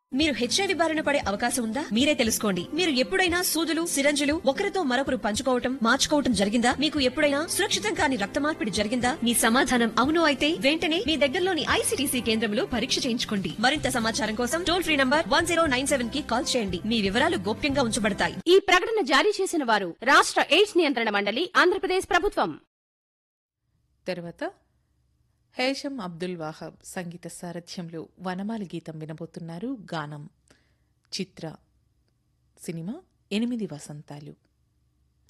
మీరు హెచ్ఐవి బారిన పడే అవకాశం ఉందా మీరే తెలుసుకోండి మీరు ఎప్పుడైనా సూదులు సిరంజులు ఒకరితో మరొకరు పంచుకోవటం మార్చుకోవటం జరిగిందా మీకు ఎప్పుడైనా సురక్షితం కాని రక్త మార్పిడి జరిగిందా మీ సమాధానం అవును అయితే వెంటనే మీ దగ్గరలోని ఐసీటీసీ కేంద్రంలో పరీక్ష చేయించుకోండి మరింత సమాచారం కోసం టోల్ ఫ్రీ నంబర్ వన్ కి కాల్ చేయండి మీ వివరాలు గోప్యంగా ఉంచబడతాయి ఈ ప్రకటన జారీ చేసిన వారు రాష్ట్ర ఎయిడ్స్ నియంత్రణ మండలి ఆంధ్రప్రదేశ్ ప్రభుత్వం తర్వాత హేషం అబ్దుల్ వాహబ్ సంగీత సారథ్యంలో వనమాలి గీతం వినబోతున్నారు గానం చిత్ర సినిమా ఎనిమిది వసంతాలు